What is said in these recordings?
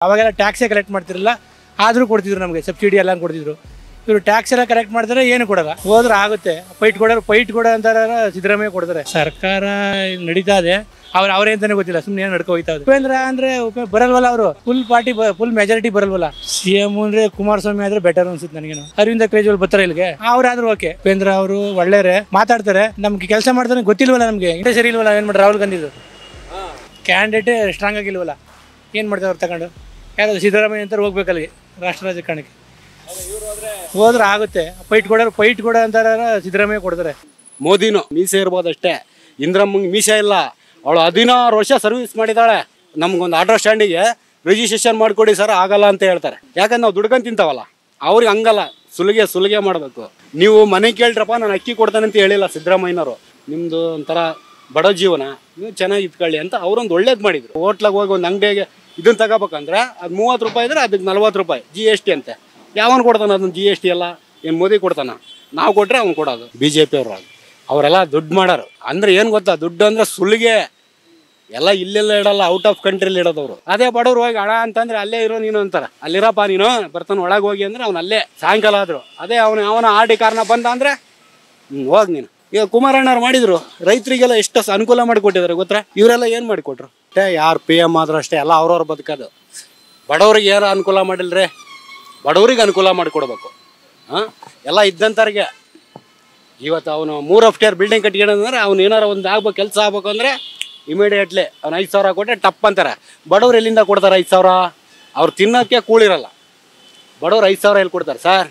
ಅವಾಗೆಲ್ಲ ಟ್ಯಾಕ್ಸೇ ಕಲೆಕ್ಟ್ ಮಾಡ್ತಿರಲಿಲ್ಲ ಆದರೂ ಕೊಡ್ತಿದ್ರು ನಮಗೆ ಸಬ್ಸಿಡಿ ಎಲ್ಲ ಕೊಡ್ತಿದ್ರು ಇವರು ಟ್ಯಾಕ್ಸ್ ಎಲ್ಲ ಕಲೆಕ್ಟ್ ಮಾಡ್ತಾರೆ ಏನು ಕೊಡಲ್ಲ ಹೋದ್ರೆ ಆಗುತ್ತೆ ಪೈಟ್ ಕೊಡೋರು ಪೈಟ್ ಕೊಡೋ ಅಂತಾರ ಸಿದ್ದರಾಮಯ್ಯ ಕೊಡ್ತಾರೆ ಸರ್ಕಾರ ನಡೀತಾ ಇದೆ ಅವ್ರು ಅವರೇ ಅಂತಾನೆ ಗೊತ್ತಿಲ್ಲ ಸುಮ್ಮನೆ ನಡ್ಕೊ ಹೋಯ್ತಾ ಇದೆ ಉಪೇಂದ್ರ ಅಂದ್ರೆ ಉಪೇ ಬರಲ್ವಲ್ಲ ಅವರು ಫುಲ್ ಪಾರ್ಟಿ ಫುಲ್ ಮೆಜಾರಿಟಿ ಬರಲ್ವಲ್ಲ ಸಿ ಎಂ ಅಂದ್ರೆ ಕುಮಾರಸ್ವಾಮಿ ಆದ್ರೆ ಬೆಟರ್ ಅನ್ಸುತ್ತೆ ನನಗೇನು ಅರವಿಂದ ಕೇಜ್ರಿವಾಲ್ ಬರ್ತಾರೆ ಇಲ್ಲಿಗೆ ಅವ್ರಾದ್ರೂ ಓಕೆ ಉಪೇಂದ್ರ ಅವರು ಒಳ್ಳೆಯರೆ ಮಾತಾಡ್ತಾರೆ ನಮ್ಗೆ ಕೆಲಸ ಮಾಡ್ತಾರೆ ಗೊತ್ತಿಲ್ವಲ್ಲ ನಮಗೆ ಇಂಟೆ ಸರಿ ಇಲ್ವಲ್ಲ ಏನು ಮಾಡಿ ರಾಹುಲ್ ಗಾಂಧಿದು ಕ್ಯಾಂಡಿಡೇಟೇ ಸ್ಟ್ರಾಂಗ್ ಆಗಿಲ್ವಲ್ಲ ಏನು ಮಾಡ್ತಾರೆ ಅವ್ರು ತಗೊಂಡು ಯಾರು ಸಿದ್ದರಾಮಯ್ಯ ಅಂತ ಹೋಗ್ಬೇಕು ಅಲ್ಲಿಗೆ ರಾಷ್ಟ್ರ ರಾಜಕಾರಣಕ್ಕೆ ಹೋದ್ರೆ ಆಗುತ್ತೆ ಪೈಟ್ ಕೊಡೋರು ಪೈಟ್ ಕೊಡೋ ಅಂತಾರ ಸಿದ್ದರಾಮಯ್ಯ ಕೊಡ್ತಾರೆ ಮೋದಿನು ಮೀಸೆ ಇರ್ಬೋದಷ್ಟೇ ಇಂದ್ರಮ್ಮಂಗೆ ಮೀಸೆ ಇಲ್ಲ ಅವಳು ಹದಿನಾರು ವರ್ಷ ಸರ್ವಿಸ್ ಮಾಡಿದಾಳೆ ನಮ್ಗೊಂದು ಆಟೋ ಸ್ಟ್ಯಾಂಡಿಗೆ ರಿಜಿಸ್ಟ್ರೇಷನ್ ಮಾಡಿಕೊಡಿ ಸರ್ ಆಗಲ್ಲ ಅಂತ ಹೇಳ್ತಾರೆ ಯಾಕಂದ್ರೆ ನಾವು ದುಡ್ಕೊಂಡು ತಿಂತಾವಲ್ಲ ಅವ್ರಿಗೆ ಹಂಗಲ್ಲ ಸುಲಿಗೆ ಸುಲಿಗೆ ಮಾಡಬೇಕು ನೀವು ಮನೆ ಕೇಳ್ರಪ್ಪ ನಾನು ಅಕ್ಕಿ ಕೊಡ್ತಾನೆ ಅಂತ ಹೇಳಿಲ್ಲ ಸಿದ್ದರಾಮಯ್ಯನವರು ನಿಮ್ಮದು ಒಂಥರ ಬಡ ಜೀವನ ನೀವು ಚೆನ್ನಾಗಿ ಇಟ್ಕೊಳ್ಳಿ ಅಂತ ಅವರೊಂದು ಒಳ್ಳೇದು ಮಾಡಿದ್ರು ಹೋಟ್ಲಾಗ ಹೋಗಿ ಒಂದು ಅಂಗಡಿಗೆ ಇದನ್ನ ತಗೋಬೇಕಂದ್ರೆ ಅದು ಮೂವತ್ತು ರೂಪಾಯಿ ಇದ್ರೆ ಅದಕ್ಕೆ ನಲ್ವತ್ತು ರೂಪಾಯಿ ಜಿ ಎಸ್ ಟಿ ಅಂತೆ ಯಾವನು ಕೊಡ್ತಾನೆ ಅದನ್ನ ಜಿ ಎಸ್ ಟಿ ಎಲ್ಲ ಏನು ಮೋದಿ ಕೊಡ್ತಾನ ನಾವು ಕೊಟ್ರೆ ಅವ್ನು ಕೊಡೋದು ಬಿ ಜೆ ಪಿ ಅವರು ಅವರೆಲ್ಲ ದುಡ್ಡು ಮಾಡೋರು ಅಂದ್ರೆ ಏನು ಗೊತ್ತಾ ದುಡ್ಡು ಅಂದ್ರೆ ಸುಲಿಗೆ ಎಲ್ಲ ಇಲ್ಲೆಲ್ಲ ಇಡಲ್ಲ ಔಟ್ ಆಫ್ ಕಂಟ್ರಿಲಿ ಇಡೋದವ್ರು ಅದೇ ಬಡವ್ರು ಹೋಗಿ ಹಣ ಅಂತಂದ್ರೆ ಅಲ್ಲೇ ಇರೋ ನೀನು ಅಂತಾರ ಅಲ್ಲಿರಪ್ಪ ನೀನು ಬರ್ತಾನೆ ಒಳಗೆ ಹೋಗಿ ಅಂದ್ರೆ ಅವ್ನು ಅಲ್ಲೇ ಸಾಯಂಕಾಲ ಆದ್ರು ಅದೇ ಅವನು ಅವನ ಆರ್ ಡಿ ಕಾರ್ನ ಬಂದ ಅಂದ್ರೆ ಹ್ಮ್, ಹೋಗ್ ನೀನು ಈಗ ಕುಮಾರಣ್ಣವ್ರು ಮಾಡಿದ್ರು ರೈತರಿಗೆಲ್ಲ ಎಷ್ಟು ಸ- ಅನುಕೂಲ ಮಾಡಿಕೊಟ್ಟಿದ್ದಾರೆ ಗೊತ್ತಾ ಇವರೆಲ್ಲ ಏನು ಮಾಡಿಕೊಟ್ರು ಅಷ್ಟೇ ಯಾರು ಪಿ ಎಮ್ ಆದ್ರೂ ಅಷ್ಟೇ ಎಲ್ಲ ಅವ್ರವ್ರ ಬದುಕೋದು ಬಡವ್ರಿಗೆ ಏನು ಅನುಕೂಲ ಮಾಡಿಲ್ರಿ ಬಡವ್ರಿಗೆ ಅನುಕೂಲ ಮಾಡಿಕೊಡ್ಬೇಕು ಹಾಂ ಎಲ್ಲ ಇದ್ದಂಥವ್ರಿಗೆ ಇವತ್ತು ಅವನು ಮೂರು ಅಫ್ಟೇರ್ ಬಿಲ್ಡಿಂಗ್ ಕಟ್ಕೊಂಡಂದ್ರೆ ಅವ್ನು ಏನಾರ ಒಂದು ಆಗ್ಬೇಕು ಕೆಲಸ ಆಗ್ಬೇಕು ಅಂದರೆ ಇಮಿಡಿಯೇಟ್ಲಿ ಅವ್ನು ಐದು ಸಾವಿರ ಕೊಟ್ಟರೆ ಟಪ್ ಅಂತಾರೆ ಬಡವ್ರು ಎಲ್ಲಿಂದ ಕೊಡ್ತಾರೆ ಐದು ಸಾವಿರ ಅವ್ರು ತಿನ್ನೋಕ್ಕೆ ಕೂಳಿರಲ್ಲ ಬಡವ್ರು ಐದು ಸಾವಿರ ಎಲ್ಲಿ ಕೊಡ್ತಾರೆ ಸರ್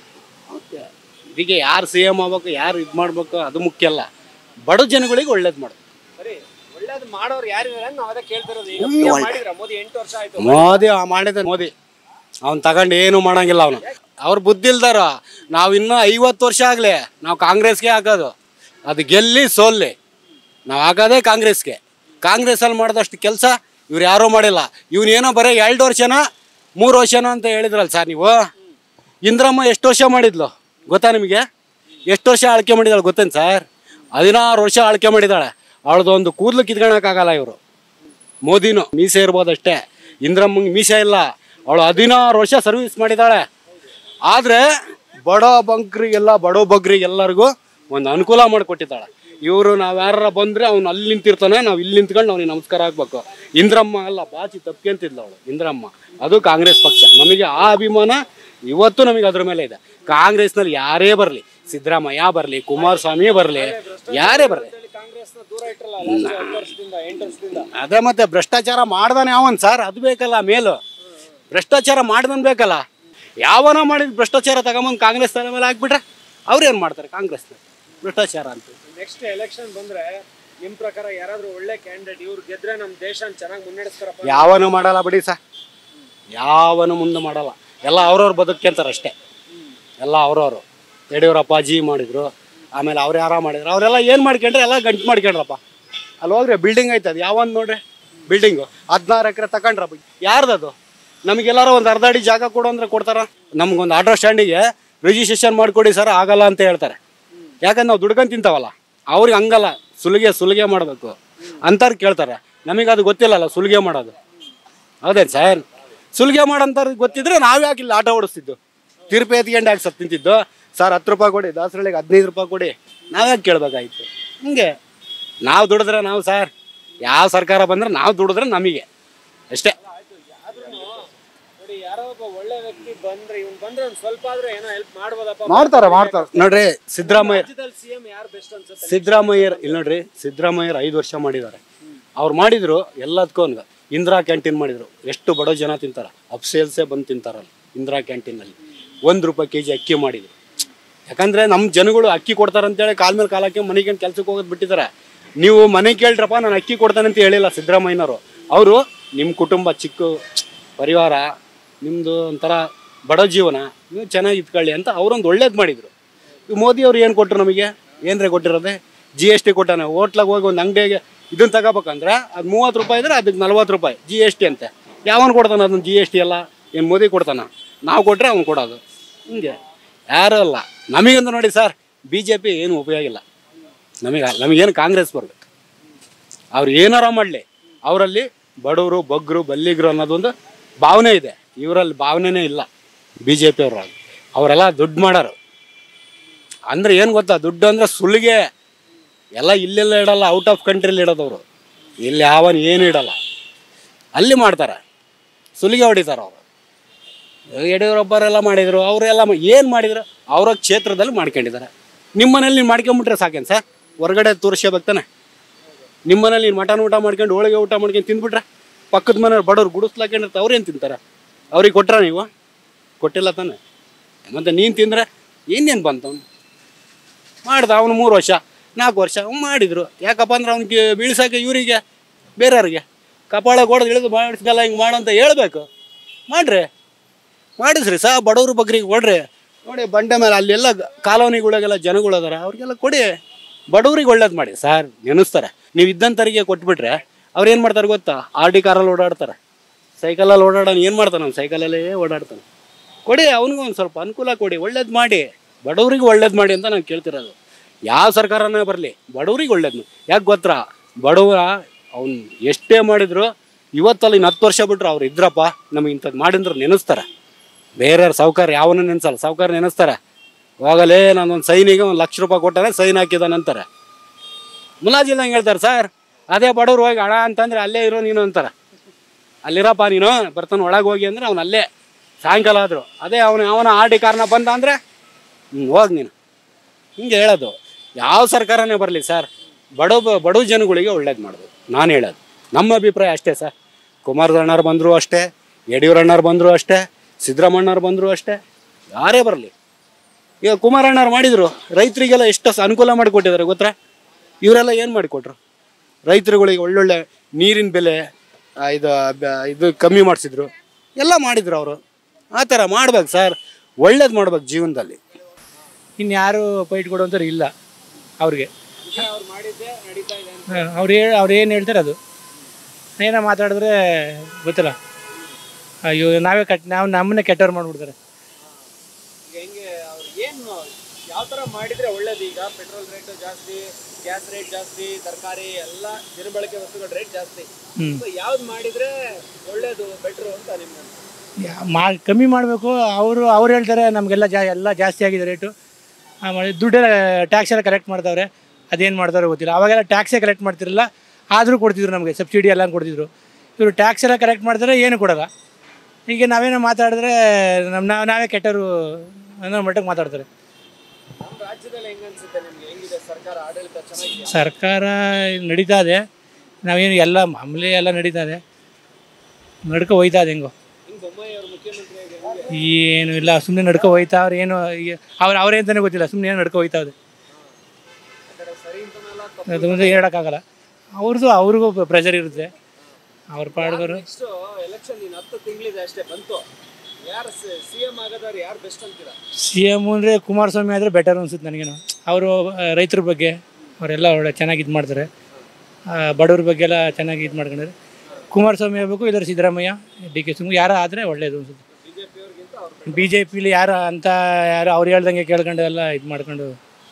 ಇದಕ್ಕೆ ಯಾರು ಸಿ ಎಮ್ ಆಗ್ಬೇಕು ಯಾರು ಇದು ಮಾಡ್ಬೇಕು ಅದು ಮುಖ್ಯ ಅಲ್ಲ ಬಡ ಜನಗಳಿಗೆ ಒಳ್ಳೇದು ಮಾಡೋದು ಸರಿ ಒಳ್ಳೇದು ಮಾಡೋರು ಯಾರು ನಾವು ಅದೇ ಕೇಳ್ತಿರೋದು ಈಗ PM ಮಾಡಿದ್ರ ಮೋದಿ ಎಂಟು ವರ್ಷ ಆಯ್ತು ಮೋದಿ ಆ ಮಾಡಿದ ಮೋದಿ ಅವ್ನು ತಗೊಂಡು ಏನು ಮಾಡಂಗಿಲ್ಲ ಅವನು ಅವ್ರು ಬುದ್ಧಿ ಇಲ್ದಾರ ನಾವು ಇನ್ನೂ ಐವತ್ತು ವರ್ಷ ಆಗಲಿ ನಾವು ಕಾಂಗ್ರೆಸ್ಗೆ ಹಾಕೋದು ಅದು ಗೆಲ್ಲಿ ಸೋಲ್ಲಿ ನಾವು ಹಾಕೋದೇ ಕಾಂಗ್ರೆಸ್ಗೆ ಕಾಂಗ್ರೆಸ್ಸಲ್ಲಿ ಮಾಡಿದಷ್ಟು ಕೆಲಸ ಇವ್ರು ಯಾರೂ ಮಾಡಿಲ್ಲ ಇವನೇನೋ ಬರೀ ಎರಡು ವರ್ಷನ ಮೂರು ವರ್ಷನ ಅಂತ ಹೇಳಿದ್ರಲ್ಲ ಸರ್ ನೀವು ಇಂದ್ರಮ್ಮ ಎಷ್ಟು ವರ್ಷ ಮಾಡಿದ್ಲು ಗೊತ್ತಾ ನಿಮಗೆ ಎಷ್ಟು ವರ್ಷ ಆಳ್ಕೆ ಮಾಡಿದಾಳೆ ಗೊತ್ತೇನು ಸರ್ ಹದಿನಾರು ವರ್ಷ ಆಳ್ಕೆ ಮಾಡಿದಾಳೆ ಅವಳದೊಂದು ಒಂದು ಕೂದಲು ಕಿತ್ಕೊಳಕ್ಕಾಗಲ್ಲ ಇವರು ಮೋದಿನು ಮೀಸೆ ಇರ್ಬೋದಷ್ಟೇ ಇಂದ್ರಮ್ಮಂಗೆ ಮೀಸೆ ಇಲ್ಲ ಅವಳು ಹದಿನಾರು ವರ್ಷ ಸರ್ವಿಸ್ ಮಾಡಿದಾಳೆ ಆದರೆ ಬಡ ಬಂಕ್ರಿಗೆಲ್ಲ ಬಡೋ ಬಗ್ರಿಗೆಲ್ಲರಿಗೂ ಒಂದು ಅನುಕೂಲ ಮಾಡಿಕೊಟ್ಟಿದ್ದಾಳೆ ಇವರು ನಾವು ಯಾರ ಬಂದರೆ ಅವ್ನು ಅಲ್ಲಿ ನಿಂತಿರ್ತಾನೆ ನಾವು ಇಲ್ಲಿ ನಿಂತ್ಕೊಂಡು ಅವ್ನಿಗೆ ನಮಸ್ಕಾರ ಆಗ್ಬೇಕು ಇಂದ್ರಮ್ಮ ಅಲ್ಲ ಬಾಚಿ ತಪ್ಕೊಂತಿದ್ಲು ಅವಳು ಇಂದ್ರಮ್ಮ ಅದು ಕಾಂಗ್ರೆಸ್ ಪಕ್ಷ ನಮಗೆ ಆ ಅಭಿಮಾನ ಇವತ್ತು ನಮಗೆ ಅದ್ರ ಮೇಲೆ ಇದೆ ಕಾಂಗ್ರೆಸ್ನಲ್ಲಿ ಯಾರೇ ಬರಲಿ ಸಿದ್ದರಾಮಯ್ಯ ಬರಲಿ ಕುಮಾರಸ್ವಾಮಿ ಬರಲಿ ಯಾರೇ ಬರಲಿ ಕಾಂಗ್ರೆಸ್ನ ದೂರ ಇಟ್ಟರಲ್ಲ ಲಾಸ್ಟ್ ಹತ್ತು ವರ್ಷದಿಂದ ಎಂಟು ವರ್ಷದಿಂದ ಅದೇ ಮತ್ತೆ ಭ್ರಷ್ಟಾಚಾರ ಮಾಡ್ದಾನೆ ಯಾವನ್ ಸರ್ ಅದು ಬೇಕಲ್ಲ ಮೇಲು ಭ್ರಷ್ಟಾಚಾರ ಮಾಡ್ದನ್ ಬೇಕಲ್ಲ ಯಾವನ ಮಾಡಿದ ಭ್ರಷ್ಟಾಚಾರ ತಗೊಂಬಂದು ಕಾಂಗ್ರೆಸ್ ತಲೆ ಮೇಲೆ ಹಾಕ್ಬಿಟ್ರೆ ಅವ್ರು ಏನು ಮಾಡ್ತಾರೆ ಕಾಂಗ್ರೆಸ್ನ ಭ್ರಷ್ಟಾಚಾರ ಅಂತ ನೆಕ್ಸ್ಟ್ ಎಲೆಕ್ಷನ್ ಬಂದ್ರೆ ನಿಮ್ ಪ್ರಕಾರ ಯಾರಾದ್ರೂ ಒಳ್ಳೆ ಕ್ಯಾಂಡಿಡೇಟ್ ಇವ್ರು ಗೆದ್ರೆ ನಮ್ ದೇಶ ಚೆನ್ನಾಗಿ ಮುನ್ನಡೆಸ್ತಾರಪ್ಪ ಯಾವನು ಮಾಡಲ್ಲ ಬಿಡಿ ಸರ್ ಯಾವನು ಮುಂದೆ ಮಾಡಲ್ಲ ಎಲ್ಲ ಅವ್ರವ್ರು ಬದುಕ್ಯಂತಾರೆ ಅಷ್ಟೇ ಎಲ್ಲ ಅವ್ರವ್ರು ಯಡಿಯೂರಪ್ಪ ಜಿ ಮಾಡಿದ್ರು ಆಮೇಲೆ ಅವ್ರು ಯಾರ ಮಾಡಿದ್ರು ಅವರೆಲ್ಲ ಏನು ಮಾಡ್ಕೊಂಡ್ರೆ ಎಲ್ಲ ಗಂಟು ಮಾಡ್ಕೊಂಡ್ರಪ್ಪ ಅಲ್ಲಿ ಹೋಗ್ರಿ ಬಿಲ್ಡಿಂಗ್ ಐತೆ ಅದು ಯಾವೊಂದು ನೋಡ್ರಿ ಬಿಲ್ಡಿಂಗು ಹದಿನಾರು ಎಕರೆ ತಗೊಂಡ್ರಪ್ಪ ಯಾರ್ದದು ನಮಗೆಲ್ಲಾರ ಒಂದು ಅರ್ಧ ಅಡಿ ಜಾಗ ಕೊಡು ಅಂದ್ರೆ ಕೊಡ್ತಾರ ನಮ್ಗೊಂದು ಆಟೋ ಸ್ಟ್ಯಾಂಡಿಗೆ ರಿಜಿಸ್ಟ್ರೇಷನ್ ಮಾಡಿಕೊಡಿ ಸರ್ ಆಗಲ್ಲ ಅಂತ ಹೇಳ್ತಾರೆ ಯಾಕಂದ್ರೆ ನಾವು ದುಡ್ಕೊಂಡು ತಿಂತಾವಲ್ಲ ಅವ್ರಿಗೆ ಹಂಗಲ್ಲ ಸುಲಿಗೆ ಸುಲಿಗೆ ಮಾಡಬೇಕು ಅಂತಾರು ಕೇಳ್ತಾರೆ ನಮಗೆ ಅದು ಗೊತ್ತಿಲ್ಲಲ್ಲ ಸುಲಿಗೆ ಮಾಡೋದು ಹೌದೇನು ಸರ್ ಸುಲಿಗೆ ಮಾಡೋಂಥವ್ರಿಗೆ ಗೊತ್ತಿದ್ರೆ ನಾವು ಯಾಕೆ ಇಲ್ಲಿ ಆಟೋ ಓಡಿಸ್ತಿದ್ದು ತಿರುಪಿ ಎತ್ಕೊಂಡು ಯಾಕೆ ಸತ್ತು ನಿಂತಿದ್ದು ಸರ್ ಹತ್ತು ರೂಪಾಯಿ ಕೊಡಿ ದಾಸರಳ್ಳಿಗೆ ಹದಿನೈದು ರೂಪಾಯಿ ಕೊಡಿ ನಾವ್ಯಾಕೆ ಕೇಳಬೇಕಾಗಿತ್ತು ಹಿಂಗೆ ನಾವು ದುಡಿದ್ರೆ ನಾವು ಸರ್ ಯಾವ ಸರ್ಕಾರ ಬಂದ್ರೆ ನಾವು ದುಡಿದ್ರೆ ನಮಗೆ ಅಷ್ಟೇ ನೋಡಿ ಯಾರೋ ಒಬ್ಬ ಒಳ್ಳೆ ವ್ಯಕ್ತಿ ಬಂದ್ರೆ ಇವ್ನು ಬಂದ್ರೆ ಒಂದ್ ಸ್ವಲ್ಪ ಆದ್ರೂ ಏನೋ ಹೆಲ್ಪ್ ಮಾಡ್ಬೋದಪ್ಪ ಮಾಡ್ತಾರೆ ಮಾಡ್ತಾರೆ ನೋಡ್ರಿ ಸಿದ್ದರಾಮಯ್ಯ ರಾಜ್ಯದಲ್ಲಿ ಸಿಎಂ ಯಾರು ಬೆಸ್ಟ್ ಅನ್ಸುತ್ತೆ ಸಿದ್ದರಾಮಯ್ಯರ್ ಇಲ್ಲಿ ನೋಡ್ರಿ ಸಿದ್ದರಾಮಯ್ಯರ್ ಐದು ವರ್ಷ ಮಾಡಿದ್ದಾರೆ ಅವ್ರು ಮಾಡಿದ್ರು ಎಲ್ಲದಕ್ಕೂ ಒಂದು ಇಂದಿರಾ ಕ್ಯಾಂಟೀನ್ ಮಾಡಿದ್ರು ಎಷ್ಟು ಬಡೋ ಜನ ತಿಂತಾರೆ ಅಪ್ಸೇಲ್ಸೇ ಬಂದು ತಿಂತಾರಲ್ಲ ಇಂದಿರಾ ಕ್ಯಾಂಟೀನಲ್ಲಿ ಒಂದು ರೂಪಾಯಿ ಕೆ ಜಿ ಅಕ್ಕಿ ಮಾಡಿದ್ರು ಯಾಕಂದ್ರೆ ನಮ್ಮ ಜನಗಳು ಅಕ್ಕಿ ಕೊಡ್ತಾರೆ ಅಂತೇಳಿ ಕಾಲ್ ಮೇಲೆ ಕಾಲ್ ಹಾಕಿ ಮನೆಗೆ ಕೆಲ್ಸಕ್ಕೆ ಹೋಗೋದು ಬಿಟ್ಟಿದ್ದಾರೆ ನೀವು ಮನೆ ಕೇಳ್ರಪ್ಪ ನಾನು ಅಕ್ಕಿ ಕೊಡ್ತಾನೆ ಅಂತ ಹೇಳಿಲ್ಲ ಸಿದ್ದರಾಮಯ್ಯನವರು ಅವರು ನಿಮ್ಮ ಕುಟುಂಬ ಚಿಕ್ಕ ಪರಿವಾರ ನಿಮ್ಮದು ಒಂಥರ ಬಡ ಜೀವನ ನೀವು ಚೆನ್ನಾಗಿ ಇಟ್ಕೊಳ್ಳಿ ಅಂತ ಅವರೊಂದು ಒಳ್ಳೇದು ಮಾಡಿದರು ಈ ಮೋದಿ ಅವ್ರು ಏನು ಕೊಟ್ಟರು ನಮಗೆ ಏನ್ರೆ ಕೊಟ್ಟಿರೋದೆ ಜಿ ಎಸ್ ಟಿ ಕೊಟ್ಟಾನೆ ಹೋಟ್ಲಾಗ ಹೋಗಿ ಒಂದು ಅಂಗಡಿಗೆ ಇದನ್ನ ತಗೋಬೇಕಂದ್ರೆ ಅದು ಮೂವತ್ತು ರೂಪಾಯಿ ಇದ್ರೆ ಅದಕ್ಕೆ ನಲ್ವತ್ತು ರೂಪಾಯಿ ಜಿ ಎಸ್ ಟಿ ಅಂತೆ ಯಾವನು ಕೊಡ್ತಾನೆ ಅದನ್ನ ಜಿ ಎಸ್ ಟಿ ಎಲ್ಲ ಏನು ಮೋದಿ ಕೊಡ್ತಾನ ನಾವು ಕೊಟ್ಟರೆ ಅವ್ನು ಕೊಡೋದು ಹಿಂಗೆ ಯಾರೂ ಅಲ್ಲ ನಮಗಂತ ನೋಡಿ ಸರ್ ಬಿ ಜೆ ಪಿ ಏನು ಉಪಯೋಗ ಇಲ್ಲ ನಮಗೆ ನಮಗೇನು ಕಾಂಗ್ರೆಸ್ ಬರ್ಬೇಕು ಅವ್ರು ಏನಾರ ಮಾಡಲಿ ಅವರಲ್ಲಿ ಬಡವರು ಬಗ್ಗರು ಬಲ್ಲಿಗರು ಅನ್ನೋದೊಂದು ಭಾವನೆ ಇದೆ ಇವರಲ್ಲಿ ಭಾವನೆನೇ ಇಲ್ಲ ಬಿ ಜೆ ಪಿ ಅವ್ರಲ್ಲಿ ಅವರೆಲ್ಲ ದುಡ್ಡು ಮಾಡೋರು ಅಂದರೆ ಏನು ಗೊತ್ತಾ ದುಡ್ಡು ಅಂದರೆ ಸುಲಿಗೆ ಎಲ್ಲ ಇಲ್ಲೆಲ್ಲ ಇಡಲ್ಲ ಔಟ್ ಆಫ್ ಕಂಟ್ರಿಲಿ ಇಡೋದವರು ಇಲ್ಲಿ ಯಾವನ್ ಏನು ಇಡಲ್ಲ ಅಲ್ಲಿ ಮಾಡ್ತಾರೆ ಸುಲಿಗೆ ಹೊಡಿತಾರೆ ಅವರು ಯಡಿಯೂರಪ್ಪರೆಲ್ಲ ಮಾಡಿದರು ಅವರೆಲ್ಲ ಏನು ಮಾಡಿದ್ರು ಅವರ ಕ್ಷೇತ್ರದಲ್ಲಿ ಮಾಡ್ಕೊಂಡಿದ್ದಾರೆ ನಿಮ್ಮ ಮನೇಲಿ ನೀನು ಮಾಡ್ಕೊಂಬಿಟ್ರೆ ಸಾಕೇನು ಸರ್ ಹೊರಗಡೆ ತೋರಿಸ್ಕೋಬೇಕು ತಾನೆ ನಿಮ್ಮ ಮನೇಲಿ ನೀನು ಮಟನ್ ಊಟ ಮಾಡ್ಕೊಂಡು ಹೋಳಿಗೆ ಊಟ ಮಾಡ್ಕೊಂಡು ತಿಂದ್ಬಿಟ್ರೆ ಪಕ್ಕದ ಮನೆಯವ್ರು ಬಡವ್ರು ಗುಡಿಸ್ಲಾಕೊಂಡಿರ್ತಾರೆ ಅವ್ರೇನು ತಿಂತಾರೆ ಅವ್ರಿಗೆ ಕೊಟ್ರ ನೀವು ಕೊಟ್ಟಿಲ್ಲ ತಾನೆ ಮತ್ತು ನೀನು ತಿಂದರೆ ಇನ್ನೇನು ಬಂತು ಮಾಡ್ದ ಅವನು ಮೂರು ವರ್ಷ ನಾಲ್ಕು ವರ್ಷ ಅವ್ನು ಮಾಡಿದ್ರು ಯಾಕಪ್ಪ ಅಂದ್ರೆ ಅವ್ನಿಗೆ ಬೀಳ್ಸೋಕೆ ಇವರಿಗೆ ಬೇರೆಯವ್ರಿಗೆ ಕಪಾಳ ಕೊಡೋದು ಇಳಿದು ಮಾಡಿಸ್ಕಲ್ಲ ಹಿಂಗೆ ಮಾಡು ಅಂತ ಹೇಳ್ಬೇಕು ಮಾಡ್ರಿ ಮಾಡಿಸ್ರಿ ಸಾ ಬಡವ್ರ ಬಗ್ರಿಗೆ ಕೊಡ್ರಿ ನೋಡಿ ಬಂಡೆ ಮೇಲೆ ಅಲ್ಲೆಲ್ಲ ಕಾಲೋನಿಗಳಿಗೆಲ್ಲ ಜನಗಳು ಅದಾರ ಅವ್ರಿಗೆಲ್ಲ ಕೊಡಿ ಬಡವ್ರಿಗೆ ಒಳ್ಳೇದು ಮಾಡಿ ಸರ್ ನೆನೆಸ್ತಾರೆ ನೀವು ಇದ್ದಂಥವ್ರಿಗೆ ಕೊಟ್ಬಿಟ್ರೆ ಅವ್ರು ಏನು ಮಾಡ್ತಾರೆ ಗೊತ್ತಾ ಆರ್ ಡಿ ಕಾರಲ್ಲಿ ಓಡಾಡ್ತಾರೆ ಸೈಕಲಲ್ಲಿ ಓಡಾಡೋನು ಏನು ಮಾಡ್ತಾನೆ ಅವ್ನು ಸೈಕಲಲ್ಲೇ ಓಡಾಡ್ತಾನೆ ಕೊಡಿ ಅವನಿಗೂ ಒಂದು ಸ್ವಲ್ಪ ಅನುಕೂಲ ಕೊಡಿ ಒಳ್ಳೇದು ಮಾಡಿ ಬಡವ್ರಿಗೆ ಒಳ್ಳೇದು ಮಾಡಿ ಅಂತ ನಾನು ಕೇಳ್ತಿರೋದು ಯಾವ ಸರ್ಕಾರನೇ ಬರಲಿ ಬಡವ್ರಿಗೆ ಒಳ್ಳೇದು ಯಾಕೆ ಗೊತ್ತಾ ಬಡವ ಅವ್ನು ಎಷ್ಟೇ ಮಾಡಿದ್ರು ಇವತ್ತಲ್ಲಿ ಇನ್ನು ಹತ್ತು ವರ್ಷ ಬಿಟ್ರು ಅವ್ರು ಇದ್ರಪ್ಪ ನಮಗೆ ಇಂಥದ್ದು ಮಾಡಿದ್ರೆ ನೆನೆಸ್ತಾರೆ ಬೇರೆಯವ್ರ ಸಾವುಕಾರ ಯಾವನ್ನೂ ನೆನೆಸಲ್ಲ ಸಾವುಕಾರ ನೆನೆಸ್ತಾರೆ ಹೋಗಲೇ ನಾನೊಂದು ಸೈನಿಗೆ ಒಂದು ಲಕ್ಷ ರೂಪಾಯಿ ಕೊಟ್ಟಾನೆ ಸೈನ್ ಹಾಕಿದಾನಂತಾರೆ ಮುಲಾಜಿಲ್ದಂಗೆ ಹೇಳ್ತಾರೆ ಸರ್ ಅದೇ ಬಡವ್ರು ಹೋಗಿ ಹಣ ಅಂತಂದ್ರೆ ಅಲ್ಲೇ ಇರೋ ನೀನು ಅಂತಾರೆ ಅಲ್ಲಿರಪ್ಪ ನೀನು ಬರ್ತಾನೆ ಒಳಗೆ ಹೋಗಿ ಅಂದ್ರೆ ಅವ್ನು ಅಲ್ಲೇ ಸಾಯಂಕಾಲ ಆದರು ಅದೇ ಅವನು ಅವನ ಆರ್ ಡಿ ಕಾರ್ನ ಬಂದ ಅಂದರೆ ಹ್ಞೂ ಹೋಗಿ ನೀನು ಹಿಂಗೆ ಹೇಳೋದು ಯಾವ ಸರ್ಕಾರನೇ ಬರಲಿ ಸರ್ ಬಡ ಬಡವ ಜನಗಳಿಗೆ ಒಳ್ಳೇದು ಮಾಡೋದು ನಾನು ಹೇಳೋದು ನಮ್ಮ ಅಭಿಪ್ರಾಯ ಅಷ್ಟೇ ಸರ್ ಕುಮಾರಣ್ಣವ್ರು ಬಂದರು ಅಷ್ಟೇ ಯಡಿಯೂರಣ್ಣವ್ರು ಬಂದರು ಅಷ್ಟೇ ಸಿದ್ದರಾಮಣ್ಣವ್ರು ಬಂದರು ಅಷ್ಟೇ ಯಾರೇ ಬರಲಿ ಈಗ ಕುಮಾರಣ್ಣವ್ರು ಮಾಡಿದರು ರೈತರಿಗೆಲ್ಲ ಎಷ್ಟು ಸ- ಅನುಕೂಲ ಮಾಡಿಕೊಟ್ಟಿದ್ದಾರೆ ಗೊತ್ತಾ ಇವರೆಲ್ಲ ಏನು ಮಾಡಿಕೊಟ್ರು ರೈತರುಗಳಿಗೆ ಒಳ್ಳೊಳ್ಳೆ ನೀರಿನ ಬೆಲೆ ಆ, ಇದು ಬ- ಇದು ಕಮ್ಮಿ ಮಾಡಿಸಿದ್ರು ಎಲ್ಲ ಮಾಡಿದ್ರು ಅವರು ಆ ಥರ ಮಾಡ್ಬೇಕು ಸರ್ ಒಳ್ಳೇದು ಮಾಡ್ಬೇಕು ಜೀವನದಲ್ಲಿ ಇನ್ಯಾರು ಫೈಟ್ ಕೊಡುವಂಥವ್ರು ಇಲ್ಲ ಅವ್ರಿಗೆ ಅವ್ರು ಮಾಡಿದ್ದೆ ನಡೀತಾ ಇದೆ ಅಂತ ಅವ್ರು ಹೇಳಿ ಅವ್ರು ಏನು ಹೇಳ್ತಾರೆ ಅದು ಏನೋ ಮಾತಾಡಿದ್ರೆ ಗೊತ್ತಿಲ್ಲ ಅಯ್ಯೋ ನಾವೇ ಕಟ್ ನಾವು ನಮ್ಮನ್ನೇ ಕೆಟ್ಟವ್ರು ಮಾಡಿಬಿಡ್ತಾರೆ ಈಗ ಹೆಂಗೆ ಅವ್ರು ಏನು ಯಾವ ಥರ ಮಾಡಿದ್ರೆ ಒಳ್ಳೇದು ಈಗ ಪೆಟ್ರೋಲ್ ರೇಟ್ ಜಾಸ್ತಿ ಗ್ಯಾಸ್ ರೇಟ್ ಜಾಸ್ತಿ ತರಕಾರಿ ಎಲ್ಲ ದಿನಬಳಕೆ ವಸ್ತುಗಳ ರೇಟ್ ಜಾಸ್ತಿ ಹ್ಞೂ ಸೊ ಯಾವ್ದು ಮಾಡಿದ್ರೆ ಒಳ್ಳೇದು ಬೆಟ್ರು ಅಂತ ನಿಮ್ಮ ಯಾ- ಮಾ ಕಮ್ಮಿ ಮಾಡಬೇಕು ಅವರು ಅವ್ರು ಹೇಳ್ತಾರೆ ನಮಗೆಲ್ಲ ಜಾ ಎಲ್ಲ ಜಾಸ್ತಿ ಆಗಿದೆ ರೇಟು ಆಮೇಲೆ ದುಡ್ಡೆಲ್ಲ ಟ್ಯಾಕ್ಸ್ ಎಲ್ಲ ಕಲೆಕ್ಟ್ ಮಾಡ್ತಾವ್ರೆ ಅದೇನು ಮಾಡ್ತಾರೋ ಗೊತ್ತಿಲ್ಲ ಅವಾಗೆಲ್ಲ ಟ್ಯಾಕ್ಸೇ ಕಲೆಕ್ಟ್ ಮಾಡ್ತಿರಲಿಲ್ಲ ಆದರೂ ಕೊಡ್ತಿದ್ರು ನಮಗೆ ಸಬ್ಸಿಡಿ ಎಲ್ಲ ಕೊಡ್ತಿದ್ರು ಇವರು ಟ್ಯಾಕ್ಸ್ ಎಲ್ಲ ಕಲೆಕ್ಟ್ ಮಾಡ್ತಾರೆ ಏನು ಕೊಡಲ್ಲ ಈಗ ನಾವೇನೋ ಮಾತಾಡಿದ್ರೆ ನಮ್ಮ ನಾವು ನಾವೇ ಕೆಟ್ಟವರು ಅನ್ನೋ ಮಟ್ಟಕ್ಕೆ ಮಾತಾಡ್ತಾರೆ ನಮ್ಮ ರಾಜ್ಯದಲ್ಲಿ ಹೆಂಗ್ ಅನ್ಸುತ್ತೆ ನಿಮ್ಗೆ ಹೆಂಗಿದೆ ಸರ್ಕಾರ ಆಡಳಿತ ಚೆನ್ನಾಗಿದೆಯಾ ಸರ್ಕಾರ ನಡೀತಾ ಇದೆ ನಾವೇನು ಎಲ್ಲ ಮಾಮೂಲಿ ಎಲ್ಲ ನಡೀತಾ ಇದೆ ನಡ್ಕೊ ಹೋಯ್ತಾ ಇದೆ ಹೆಂಗೋ ಹಿಂಗ್ ಬೊಮ್ಮಾಯಿ ಅವ್ರ ಮುಖ್ಯಮಂತ್ರಿ ಆಗಿ ಹೆಂಗೆ ಏನು ಇಲ್ಲ ಸುಮ್ಮನೆ ನಡ್ಕೊ ಹೋಯ್ತಾ ಅವ್ರು ಏನು ಅವ್ರು ಅವರೇ ಅಂತಲೇ ಗೊತ್ತಿಲ್ಲ ಸುಮ್ಮನೆ ಏನು ನಡ್ಕೊ ಹೋಯ್ತಾ ಇದೆ ಆ ಕಡೆ ಸರಿ ಅಂತನಲ್ಲ ತಪ್ಪು ಅದು ಮುಂದೆ ಹೇಳೋಕ್ಕಾಗಲ್ಲ ಅವ್ರದ್ದು ಅವ್ರಿಗೂ ಪ್ರೆಷರ್ ಇರುತ್ತೆ ಅವ್ರ ಪಾಡ್ಗರು ನೆಕ್ಸ್ಟ್ ಎಲೆಕ್ಷನ್ ಇನ್ನು ಹತ್ತು ತಿಂಗಳಿದೆ ಅಷ್ಟೇ ಬಂತು ಯಾರು ಸಿ ಎಂ ಆಗೋದವ್ರು ಯಾರು ಬೆಸ್ಟ್ ಅಂತೀರಾ ಸಿ ಎಮ್ ಅಂದರೆ ಕುಮಾರಸ್ವಾಮಿ ಆದರೆ ಬೆಟರ್ ಅನ್ಸುತ್ತೆ ನನಗೇನು ಅವರು ರೈತರ ಬಗ್ಗೆ ಅವರೆಲ್ಲ ಒಳ್ಳೆ ಚೆನ್ನಾಗಿ ಇದು ಮಾಡ್ತಾರೆ ಆ, ಬಡವ್ರ ಬಗ್ಗೆ ಎಲ್ಲ ಚೆನ್ನಾಗಿ ಇದು ಮಾಡ್ಕೊಂಡಿದ್ದಾರೆ ಕುಮಾರಸ್ವಾಮಿ ಆಗಬೇಕು ಇಲ್ಲರ ಸಿದ್ದರಾಮಯ್ಯ ಡಿ ಕೆ ಶಿವಕುಮಾರ್ ಯಾರು ಆದರೆ ಒಳ್ಳೇದು ಅನ್ಸುತ್ತೆ ಬಿಜೆಪಿ ಅವ್ರಿಗಿಂತ ಅವ್ರು ಬಿ ಜೆ ಪಿಲಿ ಯಾರು ಅಂತ ಯಾರು ಅವ್ರು ಹೇಳ್ದಂಗೆ ಕೇಳ್ಕೊಂಡು ಎಲ್ಲ ಇದು ಮಾಡ್ಕೊಂಡು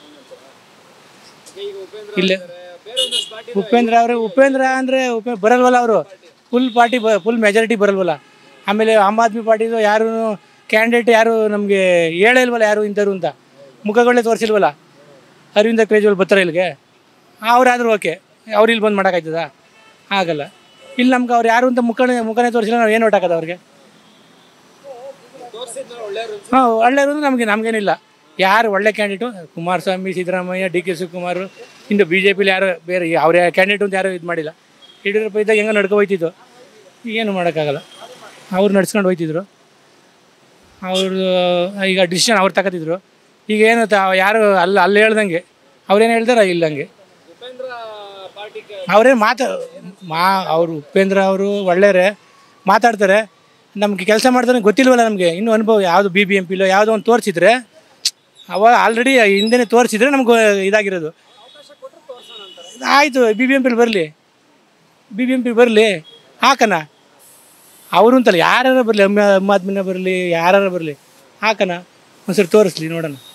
ಈಗ ಉಪೇಂದ್ರ ಇಲ್ಲ ಇದ್ದಾರೆ. ಬೇರೆ ಒಂದಷ್ಟು ಪಾರ್ಟಿ ಉಪೇಂದ್ರ ಅವರು ಉಪೇಂದ್ರ ಅಂದರೆ ಉಪೇ ಬರಲ್ವಲ್ಲ ಅವರು ಫುಲ್ ಪಾರ್ಟಿ ಬ ಫುಲ್ ಮೆಜಾರಿಟಿ ಬರಲ್ವಲ್ಲ ಆಮೇಲೆ ಆಮ್ ಆದ್ಮಿ ಪಾರ್ಟಿದು ಯಾರು ಕ್ಯಾಂಡಿಡೇಟ್ ಯಾರು ನಮಗೆ ಹೇಳೇ ಇಲ್ವಲ್ಲ ಯಾರು ಇಂಥವ್ರು ಅಂತ ಮುಖಗಳೇ ತೋರಿಸಿಲ್ವಲ್ಲ ಅರವಿಂದ ಕೇಜ್ರಿವಾಲ್ ಬರ್ತಾರೆ ಇಲ್ಲಿಗೆ ಅವರಾದ್ರೂ ಓಕೆ ಅವ್ರು ಇಲ್ಲಿ ಬಂದು ಮಾಡೋಕ್ಕಾಯ್ತದ ಆಗಲ್ಲ ಇಲ್ಲಿ ನಮ್ಗೆ ಅವ್ರು ಯಾರು ಅಂತ ಮುಖನೇ ಮುಖನೇ ತೋರಿಸಿಲ್ಲ ನಾವು ಏನು ಹೊಟ್ಟಾಕದ ಅವ್ರಿಗೆ ತೋರಿಸಿದ್ಮೇಲೆ ಒಳ್ಳೆಯವರು ಹಾಂ ಒಳ್ಳೆಯವರು ನಮಗೆ ನಮಗೇನಿಲ್ಲ ಯಾರು ಒಳ್ಳೆ candidate Kumaraswamy Siddaramaiah D K Shivakumar ಇನ್ನು ಬಿ ಜೆ ಪಿಲಿ ಯಾರು ಬೇರೆ ಅವ್ರ ಕ್ಯಾಂಡಿಡೇಟ್ ಅಂತ ಯಾರು ಇದು ಮಾಡಿಲ್ಲ ಯಡಿಯೂರಪ್ಪ ಇದ್ದಾಗ ಹೆಂಗೆ ನಡ್ಕೊ ಹೋಯ್ತಿದ್ದು ಏನು ಮಾಡೋಕ್ಕಾಗಲ್ಲ ಅವ್ರು ನಡ್ಸ್ಕೊಂಡು ಹೋಯ್ತಿದ್ರು ಅವರು ಈಗ ಡಿಸಿಷನ್ ಅವ್ರು ತಗೋತಿದ್ರು ಈಗ ಏನು ತ ಯಾರು ಅಲ್ಲಿ ಅಲ್ಲಿ ಹೇಳ್ದಂಗೆ ಅವ್ರೇನು ಹೇಳ್ದಾರ ಇಲ್ಲಂಗೆ ಉಪೇಂದ್ರ ಪಾರ್ಟಿಗೆ ಅವರೇ ಮಾತಾ ಮಾ ಅವರು ಉಪೇಂದ್ರ ಅವರು ಒಳ್ಳೆಯವರೇ ಮಾತಾಡ್ತಾರೆ ನಮಗೆ ಕೆಲಸ ಮಾಡ್ತಾರೆ ಗೊತ್ತಿಲ್ವಲ್ಲ ನಮಗೆ ಇನ್ನೂ ಅನುಭವ ಯಾವುದು ಬಿ ಬಿ ಎಂ ಪಿಲೋ ಯಾವುದೋ ಒಂದು ತೋರಿಸಿದ್ರೆ ಅವಾಗ ಆಲ್ರೆಡಿ ಹಿಂದೆನೇ ತೋರಿಸಿದ್ರೆ ನಮ್ಗೆ ಇದಾಗಿರೋದು ಆಯಿತು ಬಿ ಬಿ ಎಂ ಪಿಲಿ ಬರಲಿ ಬಿ ಬಿ ಎಂ ಪಿ ಬರಲಿ ಹಾಕಣ ಅವರು ಅಂತಲ್ಲ ಯಾರು ಬರಲಿ ಅಮ್ಮ ಅಮ್ಮ ಆದ್ಮಿನ ಬರಲಿ ಯಾರು ಬರಲಿ ಹಾಕಣ ಒಂದ್ಸರಿ ತೋರಿಸ್ಲಿ ನೋಡೋಣ